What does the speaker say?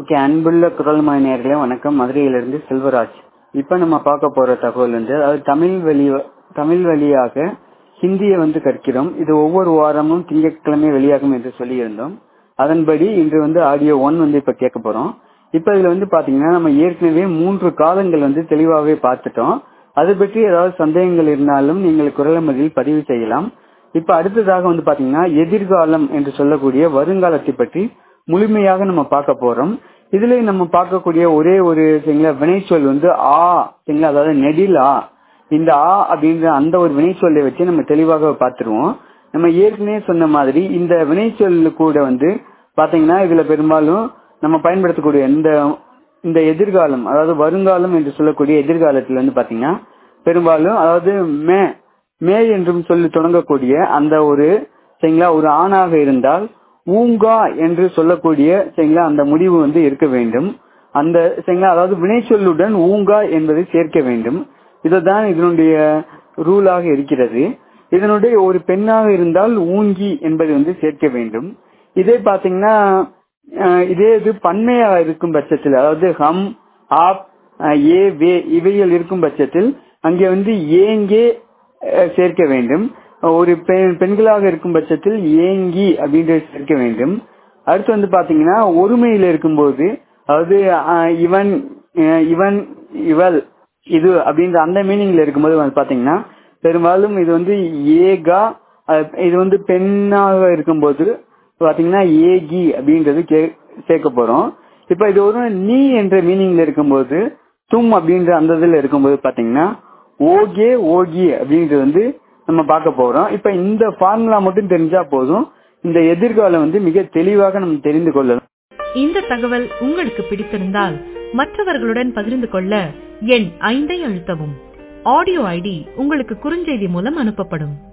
okay அன்புள்ள குரல் நேயர்களே வணக்கம் மதுரையிலிருந்து செல்வராஜ் இப்ப நம்ம பார்க்க போற தகவல் வந்து அதாவது தமிழ் வழி தமிழ் வழியாக ஹிந்தியை வந்து கற்கிறோம் இது ஒவ்வொரு வாரமும் திங்கட்கிழமை வெளியாகும் என்று சொல்லியிருந்தோம் அதன்படி இன்று வந்து ஆடியோ ஒன் வந்து இப்ப கேட்க போறோம் இப்ப இதுல வந்து பாத்தீங்கன்னா நம்ம ஏற்கனவே மூன்று காலங்கள் வந்து தெளிவாகவே பார்த்துட்டோம் அது பற்றி ஏதாவது சந்தேகங்கள் இருந்தாலும் நீங்கள் குரலமதில் பதிவு செய்யலாம் இப்ப அடுத்ததாக வந்து பாத்தீங்கன்னா எதிர்காலம் என்று சொல்லக்கூடிய வருங்காலத்தை பற்றி முழுமையாக நம்ம பார்க்க போறோம் இதுல நம்ம பார்க்கக்கூடிய ஒரே ஒரு சரிங்களா வினைச்சொல் வந்து ஆ சரிங்களா அதாவது நெடில் ஆ இந்த ஆ அப்படின்ற அந்த ஒரு வினைச்சொல்லை வச்சு நம்ம தெளிவாக பார்த்துருவோம் நம்ம ஏற்கனவே சொன்ன மாதிரி இந்த வினைச்சொல் கூட வந்து பாத்தீங்கன்னா இதுல பெரும்பாலும் நம்ம பயன்படுத்தக்கூடிய இந்த இந்த எதிர்காலம் அதாவது வருங்காலம் என்று சொல்லக்கூடிய எதிர்காலத்தில் வந்து பாத்தீங்கன்னா பெரும்பாலும் அதாவது மே மே என்றும் சொல்லி தொடங்கக்கூடிய அந்த ஒரு சரிங்களா ஒரு ஆணாக இருந்தால் ஊங்கா என்று சொல்லக்கூடிய சரிங்களா அந்த முடிவு வந்து இருக்க வேண்டும் அந்த சரிங்களா அதாவது வினைச்சொல்லுடன் ஊங்கா என்பதை சேர்க்க வேண்டும் இதுதான் இதனுடைய ரூலாக இருக்கிறது இதனுடைய ஒரு பெண்ணாக இருந்தால் ஊங்கி என்பதை வந்து சேர்க்க வேண்டும் இதே பாத்தீங்கன்னா இதே இது பன்மையாக இருக்கும் பட்சத்தில் அதாவது ஹம் ஆப் ஏ வே இவைகள் இருக்கும் பட்சத்தில் அங்கே வந்து ஏங்கே சேர்க்க வேண்டும் ஒரு பெண்களாக இருக்கும் பட்சத்தில் ஏங்கி அப்படின்றது சேர்க்க வேண்டும் அடுத்து வந்து பாத்தீங்கன்னா ஒருமையில் இருக்கும்போது அதாவது இவன் இவன் இவள் இது அப்படின்ற அந்த மீனிங்ல இருக்கும்போது வந்து பாத்தீங்கன்னா பெரும்பாலும் இது வந்து ஏகா இது வந்து பெண்ணாக இருக்கும்போது பாத்தீங்கன்னா ஏகி அப்படின்றது சேர்க்க போறோம் இப்ப இது ஒரு நீ என்ற மீனிங்ல இருக்கும்போது தும் அப்படின்ற அந்த இதுல இருக்கும்போது பாத்தீங்கன்னா ஓகே ஓகி அப்படின்றது வந்து நம்ம பார்க்க போறோம் இப்ப இந்த ஃபார்முலா மட்டும் தெரிஞ்சா போதும் இந்த எதிர்காலம் வந்து மிக தெளிவாக நம்ம தெரிந்து கொள்ளலாம் இந்த தகவல் உங்களுக்கு பிடித்திருந்தால் மற்றவர்களுடன் பகிர்ந்து கொள்ள எண் ஐந்தை அழுத்தவும் ஆடியோ ஐடி உங்களுக்கு குறுஞ்செய்தி மூலம் அனுப்பப்படும்